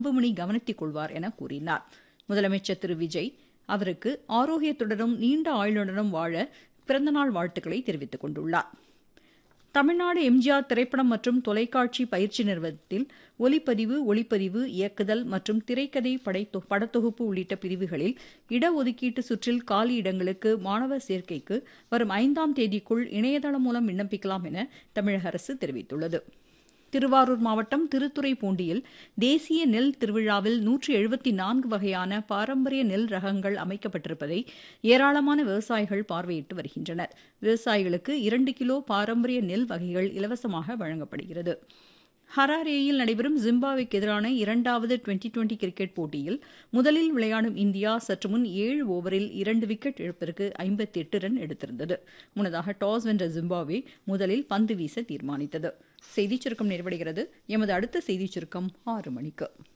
அன்புமணி கவனித்துக் கொள்வார் என கூறினார் முதலமைச்சர் திரு விஜய் அவருக்கு ஆரோக்கியத்துடனும் நீண்ட ஆயுளுடனும் வாழ பிறந்தநாள் வாழ்த்துக்களை தெரிவித்துக் கொண்டுள்ளார் தமிழ்நாடு எம்ஜிஆர் திரைப்படம் மற்றும் தொலைக்காட்சி பயிற்சி நிறுவனத்தில் ஒலிப்பதிவு ஒளிப்பதிவு இயக்குதல் மற்றும் திரைக்கதை படை படத்தொகுப்பு உள்ளிட்ட பிரிவுகளில் இடஒதுக்கீட்டு சுற்றில் காலி இடங்களுக்கு மாணவர் சேர்க்கைக்கு வரும் ஐந்தாம் தேதிக்குள் இணையதளம் மூலம் விண்ணப்பிக்கலாம் என தமிழக அரசு தெரிவித்துள்ளது திருவாரூர் மாவட்டம் திருத்துறைப்பூண்டியில் தேசிய நெல் திருவிழாவில் நூற்றி எழுபத்தி நான்கு வகையான பாரம்பரிய நெல் ரகங்கள் அமைக்கப்பட்டிருப்பதை ஏராளமான விவசாயிகள் பார்வையிட்டு வருகின்றனர் விவசாயிகளுக்கு இரண்டு கிலோ பாரம்பரிய நெல் வகைகள் இலவசமாக வழங்கப்படுகிறது ஹராரேயில் நடைபெறும் ஜிம்பாப்வேக்கு எதிரான இரண்டாவது டுவெண்டி டுவெண்டி கிரிக்கெட் போட்டியில் முதலில் விளையாடும் இந்தியா சற்று முன் ஏழு ஓவரில் இரண்டு விக்கெட் இழப்பிற்கு ஐம்பத்தி எட்டு ரன் எடுத்திருந்தது முன்னதாக டாஸ் வென்ற ஜிம்பாப்வே முதலில் பந்து வீச தீர்மானித்தது செய்திச் சுருக்கம் நிறைவடைகிறது எமது அடுத்த செய்திச் சுருக்கம் ஆறு மணிக்கு